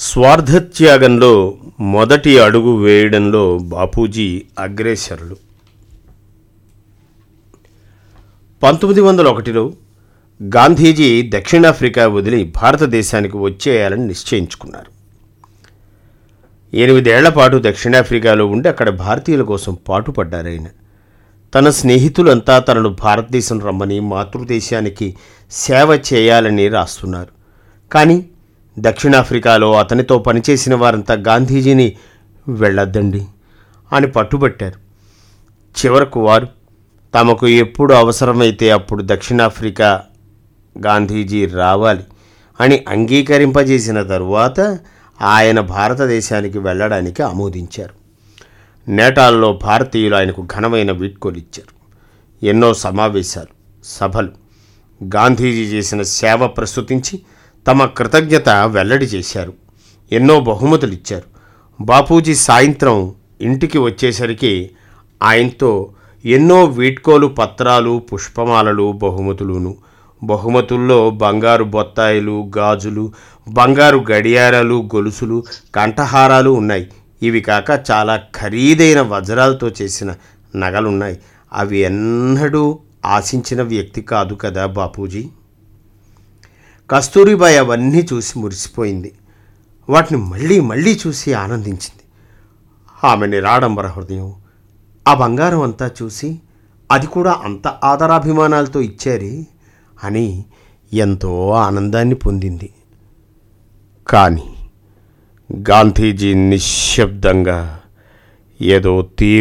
స్వార్థత్యాగంలో మొదటి అడుగు వేయడంలో బాపూజీ అగ్రేసరులు పంతొమ్మిది వందల ఒకటిలో గాంధీజీ దక్షిణాఫ్రికా వదిలి భారతదేశానికి వచ్చేయాలని నిశ్చయించుకున్నారు ఎనిమిదేళ్ల పాటు దక్షిణాఫ్రికాలో ఉండి అక్కడ భారతీయుల కోసం పాటుపడ్డారాయన తన స్నేహితులంతా తనను భారతదేశం రమ్మని మాతృదేశానికి సేవ చేయాలని రాస్తున్నారు కానీ దక్షిణాఫ్రికాలో అతనితో పనిచేసిన వారంతా గాంధీజీని వెళ్ళొద్దండి అని పట్టుబట్టారు చివరకు వారు తమకు ఎప్పుడు అవసరమైతే అప్పుడు దక్షిణాఫ్రికా గాంధీజీ రావాలి అని అంగీకరింపజేసిన తరువాత ఆయన భారతదేశానికి వెళ్ళడానికి ఆమోదించారు నేటాల్లో భారతీయులు ఆయనకు ఘనమైన వీడ్కోలిచ్చారు ఎన్నో సమావేశాలు సభలు గాంధీజీ చేసిన సేవ ప్రస్తుతించి తమ కృతజ్ఞత వెల్లడి చేశారు ఎన్నో బహుమతులు ఇచ్చారు బాపూజీ సాయంత్రం ఇంటికి వచ్చేసరికి ఆయనతో ఎన్నో వీడ్కోలు పత్రాలు పుష్పమాలలు బహుమతులును బహుమతుల్లో బంగారు బొత్తాయిలు గాజులు బంగారు గడియారాలు గొలుసులు కంఠహారాలు ఉన్నాయి ఇవి కాక చాలా ఖరీదైన వజ్రాలతో చేసిన నగలున్నాయి అవి ఎన్నడూ ఆశించిన వ్యక్తి కాదు కదా బాపూజీ కస్తూరిబాయి అవన్నీ చూసి మురిసిపోయింది వాటిని మళ్ళీ మళ్ళీ చూసి ఆనందించింది ఆమె నిరాడంబర హృదయం ఆ బంగారం అంతా చూసి అది కూడా అంత ఆదరాభిమానాలతో ఇచ్చారే అని ఎంతో ఆనందాన్ని పొందింది కానీ గాంధీజీ నిశ్శబ్దంగా ఏదో తీ